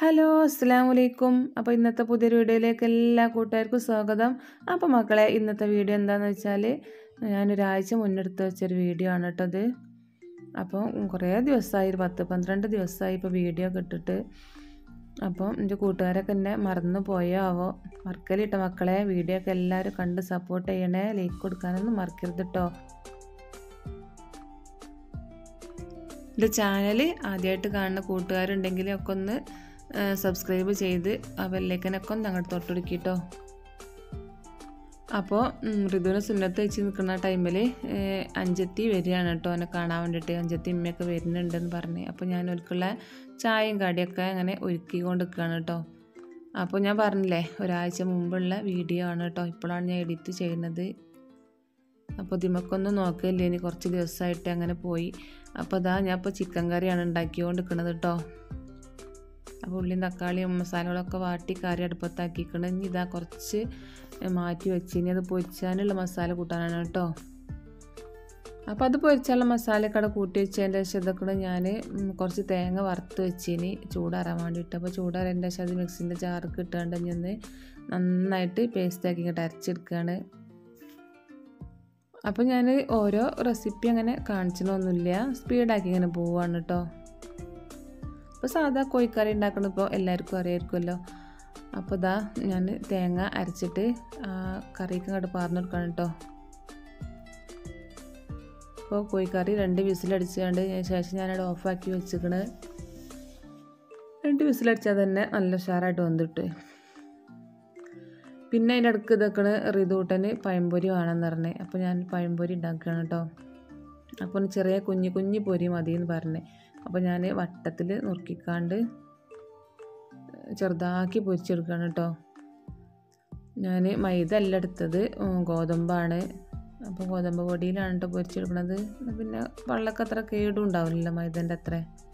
hello അസ്സാം വലൈക്കും അപ്പോൾ ഇന്നത്തെ പുതിയൊരു വീഡിയോയിലേക്ക് എല്ലാ കൂട്ടുകാർക്കും സ്വാഗതം അപ്പോൾ മക്കളെ ഇന്നത്തെ വീഡിയോ എന്താണെന്ന് വെച്ചാൽ ഞാനൊരാഴ്ച മുന്നെടുത്ത് വെച്ചൊരു വീഡിയോ ആണ് കേട്ടോ അത് അപ്പോൾ കുറേ ദിവസമായി ഒരു പത്ത് പന്ത്രണ്ട് ദിവസമായി ഇപ്പോൾ വീഡിയോ ഒക്കെ ഇട്ടിട്ട് അപ്പോൾ എൻ്റെ കൂട്ടുകാരൊക്കെ എന്നെ മറന്നു പോയോ ആവോ മറക്കലിട്ട മക്കളെ വീഡിയോ ഒക്കെ എല്ലാവരും കണ്ട് സപ്പോർട്ട് ചെയ്യണേ ലൈക്ക് കൊടുക്കാനൊന്നും മറക്കരുത് കേട്ടോ എൻ്റെ ചാനൽ ആദ്യമായിട്ട് കാണുന്ന കൂട്ടുകാരുണ്ടെങ്കിൽ ഒക്കെ ഒന്ന് സബ്സ്ക്രൈബ് ചെയ്ത് ആ ബെല്ലൈക്കനൊക്കെ ഒന്ന് അങ്ങോട്ട് തൊട്ടൊടുക്കിട്ടോ അപ്പോൾ ഋതുവിനെ സുന്നത്ത് വെച്ച് നിൽക്കുന്ന ടൈമിൽ അഞ്ചത്തി വരികയാണ് കേട്ടോ എന്നെ കാണാൻ വേണ്ടിയിട്ട് അഞ്ചത്തി ഇമ്മയൊക്കെ വരുന്നുണ്ടെന്ന് പറഞ്ഞ് അപ്പോൾ ഞാൻ ഒരിക്കുള്ള ചായയും കടിയൊക്കെ അങ്ങനെ ഒരുക്കിക്കൊണ്ട് നിൽക്കുകയാണ് കേട്ടോ അപ്പോൾ ഞാൻ പറഞ്ഞില്ലേ ഒരാഴ്ച മുമ്പുള്ള വീഡിയോ ആണ് കേട്ടോ ഇപ്പോഴാണ് ഞാൻ എഡിറ്റ് ചെയ്യുന്നത് അപ്പോൾ ദിമക്കൊന്നും നോക്കില്ല ഇനി കുറച്ച് ദിവസമായിട്ട് അങ്ങനെ പോയി അപ്പോൾ അതാ ഞാൻ ഇപ്പോൾ ചിക്കൻ കറിയാണ് ഉണ്ടാക്കിക്കൊണ്ട് നിൽക്കുന്നത് കേട്ടോ അപ്പോൾ ഉള്ളിയും തക്കാളിയും മസാലകളൊക്കെ വാട്ടി കറി അടുപ്പത്താക്കിക്കണം ഇനി ഇതാ കുറച്ച് മാറ്റി വെച്ച് ഇനി അത് പൊരിച്ചാനുള്ള മസാല കൂട്ടാനാണ് കേട്ടോ അപ്പോൾ അത് പൊരിച്ചാലുള്ള മസാലയൊക്കെ അവിടെ കൂട്ടി വെച്ചതിൻ്റെ ശേഷം ഇതൊക്കെ ഞാൻ കുറച്ച് തേങ്ങ വറുത്ത് വെച്ചിനി ചൂടാറാൻ വേണ്ടിയിട്ട് അപ്പോൾ ചൂടാറതിൻ്റെ ശേഷം അത് മിക്സിൻ്റെ ജാർക്ക് ഇട്ടുകൊണ്ട് ഇനി ഒന്ന് നന്നായിട്ട് പേസ്റ്റാക്കി ഇങ്ങോട്ട് അരച്ചെടുക്കുകയാണ് അപ്പോൾ ഞാൻ ഓരോ റെസിപ്പി അങ്ങനെ കാണിച്ചണമൊന്നുമില്ല സ്പീഡാക്കി ഇങ്ങനെ പോവുകയാണ് കേട്ടോ അപ്പോൾ സാധാ കോഴിക്കറി ഉണ്ടാക്കണം ഇപ്പോൾ എല്ലാവർക്കും അറിയായിരിക്കുമല്ലോ അപ്പോൾ ഇതാ ഞാൻ തേങ്ങ അരച്ചിട്ട് കറിക്ക് അങ്ങോട്ട് പാർന്നു കൊടുക്കണം കേട്ടോ അപ്പോൾ കോഴിക്കറി രണ്ട് വിസിലടിച്ചുകൊണ്ട് ശേഷം ഞാനവിടെ ഓഫാക്കി വെച്ചിക്കണ് രണ്ട് വിസിലടിച്ചാൽ തന്നെ നല്ല ഉഷാറായിട്ട് വന്നിട്ട് പിന്നെ അതിൻ്റെ അടുക്ക് ഇതൊക്കെ റിതൂട്ടന് പഴംപൊരി വേണമെന്ന് പറഞ്ഞേ അപ്പോൾ ഞാൻ പഴംപൊരി ഉണ്ടാക്കുകയാണ് കേട്ടോ അപ്പോൾ ചെറിയ കുഞ്ഞു കുഞ്ഞു പൊരി മതി എന്ന് പറഞ്ഞേ അപ്പോൾ ഞാൻ വട്ടത്തിൽ നുറുക്കിക്കാണ്ട് ചെറുതാക്കി പൊരിച്ചെടുക്കുകയാണ് കേട്ടോ ഞാൻ മൈദ അല്ല എടുത്തത് ഗോതമ്പാണ് അപ്പോൾ ഗോതമ്പ് പൊടിയിലാണ് കേട്ടോ പൊരിച്ചെടുക്കുന്നത് പിന്നെ വെള്ളമൊക്കെ അത്ര കേടും ഉണ്ടാവില്ല മൈദേൻ്റെ അത്ര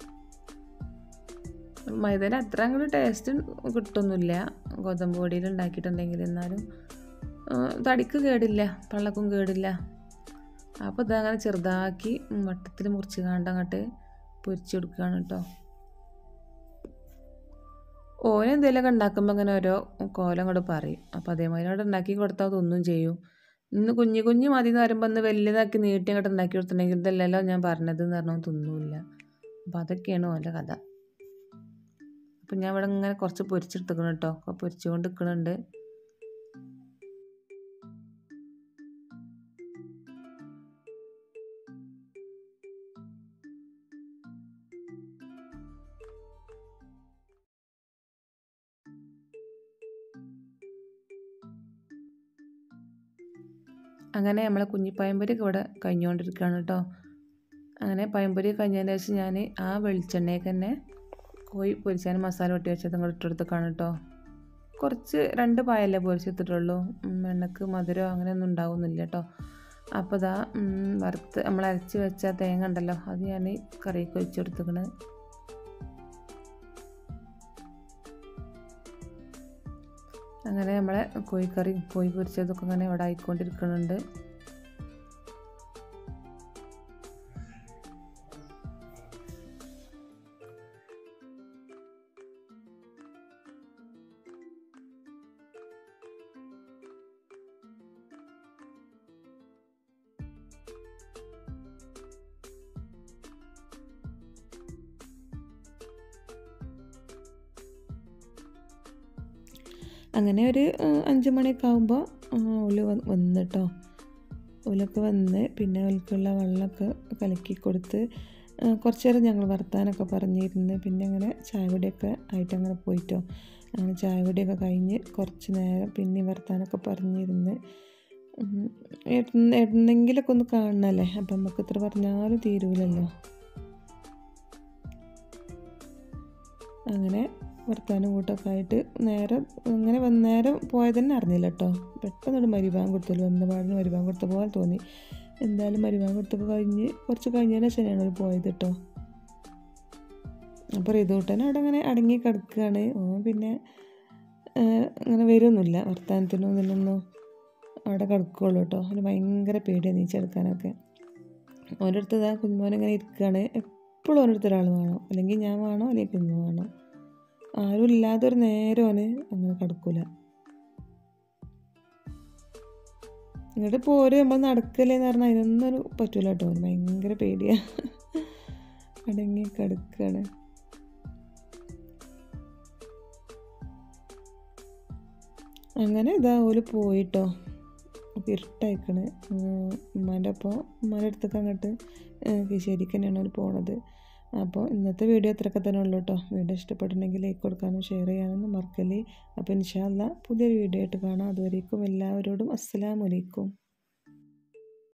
മൈദേൻ്റെ അത്ര അങ്ങോട്ട് ടേസ്റ്റ് കിട്ടൊന്നുമില്ല ഗോതമ്പ് പൊടിയിൽ ഉണ്ടാക്കിയിട്ടുണ്ടെങ്കിൽ എന്നാലും തടിക്ക് കേടില്ല പള്ളക്കും കേടില്ല അപ്പോൾ ഇതങ്ങനെ ചെറുതാക്കി വട്ടത്തിൽ മുറിച്ച് കാണ്ട് അങ്ങോട്ട് പൊരിച്ചെടുക്കുകയാണ് കേട്ടോ ഓന് എന്തെങ്കിലുമൊക്കെ ഉണ്ടാക്കുമ്പോൾ അങ്ങനെ ഓരോ കോലം അങ്ങോട്ട് പറയും അപ്പോൾ അതേമാതിരി അവിടെ ഉണ്ടാക്കി കൊടുത്താൽ അതൊന്നും ചെയ്യും ഇന്ന് കുഞ്ഞു കുഞ്ഞു മതി എന്ന് പറയുമ്പോൾ ഒന്ന് വലുതാക്കി നീട്ടി അങ്ങോട്ട് ഉണ്ടാക്കി കൊടുത്തിട്ടുണ്ടെങ്കിൽ ഇതല്ലല്ലോ ഞാൻ പറഞ്ഞത് എന്ന് പറഞ്ഞാൽ തിന്നൂല്ല അപ്പോൾ അതൊക്കെയാണ് ഓൻ്റെ കഥ അപ്പം ഞാൻ ഇവിടെ ഇങ്ങനെ കുറച്ച് പൊരിച്ചെടുത്തിക്കണം കേട്ടോ അപ്പോൾ പൊരിച്ചുകൊണ്ട് നിൽക്കുന്നുണ്ട് അങ്ങനെ നമ്മളെ കുഞ്ഞിപ്പയമ്പൊരിയൊക്കെ ഇവിടെ കഴിഞ്ഞുകൊണ്ടിരിക്കുകയാണ് കേട്ടോ അങ്ങനെ പയമ്പൊരി കഴിഞ്ഞതിന് ശേഷം ഞാൻ ആ വെളിച്ചെണ്ണയ്ക്ക് തന്നെ കോഴി പൊരിച്ചാൻ മസാല കൊട്ടി വെച്ചത് ഇങ്ങോട്ട് ഇട്ടെടുത്തേക്കാണ് കേട്ടോ കുറച്ച് രണ്ട് പായല്ലേ പൊരിച്ചെടുത്തിട്ടുള്ളൂ എണ്ണക്ക് മധുരം അങ്ങനെയൊന്നും ഉണ്ടാവുന്നില്ല കേട്ടോ അപ്പോൾ ഇതാ വറുത്ത് നമ്മൾ അരച്ച് വെച്ച തേങ്ങ ഉണ്ടല്ലോ അത് ഞാൻ കറിയൊക്കെ ഒഴിച്ചെടുത്തേക്കണ് അങ്ങനെ നമ്മളെ കോഴിക്കറി കോഴി പൊരിച്ചതൊക്കെ അങ്ങനെ ഇവിടെ ആയിക്കൊണ്ടിരിക്കുന്നുണ്ട് അങ്ങനെ ഒരു അഞ്ച് മണിയൊക്കെ ആകുമ്പോൾ ഓല് വന്ന് കേട്ടോ ഓലൊക്കെ വന്ന് പിന്നെ ഓൽക്കുള്ള വെള്ളമൊക്കെ കലക്കി കൊടുത്ത് കുറച്ച് നേരം ഞങ്ങൾ വർത്താനൊക്കെ പറഞ്ഞിരുന്ന് പിന്നെ അങ്ങനെ ചായപൊടിയൊക്കെ ആയിട്ട് അങ്ങനെ പോയിട്ടോ അങ്ങനെ ചായപൊടിയൊക്കെ കഴിഞ്ഞ് കുറച്ച് നേരം പിന്നെ വർത്താനൊക്കെ പറഞ്ഞിരുന്ന് എന്തെങ്കിലുമൊക്കെ ഒന്ന് കാണണമല്ലേ അപ്പം നമുക്ക് എത്ര പറഞ്ഞാലും തീരൂലല്ലോ അങ്ങനെ വർത്താനം കൂട്ടൊക്കെ ആയിട്ട് നേരം അങ്ങനെ നേരം പോയത് തന്നെ അറിഞ്ഞില്ല കേട്ടോ പെട്ടെന്നൊരു മരുഭാഗം കൊടുത്തല്ലോ വന്ന പാടിന് മരുഭാഗം കൊടുത്ത പോലെ തോന്നി എന്തായാലും മരുഭാഗം കൊടുത്തൊക്കെ കഴിഞ്ഞ് കുറച്ച് കഴിഞ്ഞതിന് ശേഷമാണ് അവർ പോയത് കേട്ടോ അപ്പോൾ റിതൂട്ടൻ അവിടെ അങ്ങനെ അടങ്ങി കിടക്കുകയാണ് ഓ പിന്നെ അങ്ങനെ വരുമൊന്നുമില്ല വർത്താനത്തിനും ഇതിനൊന്നും അവിടെ കിടക്കുകയുള്ളൂ കേട്ടോ അവന് ഭയങ്കര പേടിയാണ് നീച്ചെടുക്കാനൊക്കെ ഓൻ്റെ അടുത്ത് ഇതാ കുഞ്ഞുമോനിങ്ങനെ ഇരിക്കുകയാണ് എപ്പോഴും ഓൻ്റെ അടുത്ത് ഒരാൾ വേണം അല്ലെങ്കിൽ ഞാൻ വേണോ അല്ലെങ്കിൽ കുഞ്ഞു വേണം ആരും ഇല്ലാതെ ഒരു നേരം ഓന് അങ്ങനെ കിടക്കൂല ഇങ്ങോട്ട് പോര് നമ്മൾ നടക്കലേന്ന് പറഞ്ഞാൽ അതിനൊന്നും ഒരു പറ്റൂല കേട്ടോ ഓന് ഭയങ്കര പേടിയാ അടങ്ങി കിടക്കാണ് അങ്ങനെ ഇതാ ഓല് പോയിട്ടോ അപ്പോൾ ഇരുട്ടയക്കണ് ഉമ്മാൻ്റെ ഒപ്പം ഉമ്മാൻ്റെ അടുത്തൊക്കെ അങ്ങോട്ട് കിശേരിക്ക് തന്നെയാണ് അവർ പോണത് അപ്പോൾ ഇന്നത്തെ വീഡിയോ അത്രയൊക്കെ തന്നെ ഉള്ളൂ കേട്ടോ വീഡിയോ ഇഷ്ടപ്പെട്ടിട്ടുണ്ടെങ്കിൽ ലൈക്ക് കൊടുക്കാനും ഷെയർ ചെയ്യാനൊന്നും മറക്കല്ലേ അപ്പോൾ ഇൻഷാല്ല പുതിയൊരു വീഡിയോ ആയിട്ട് കാണാം അതുവരേക്കും എല്ലാവരോടും അസ്സലാമലൈക്കും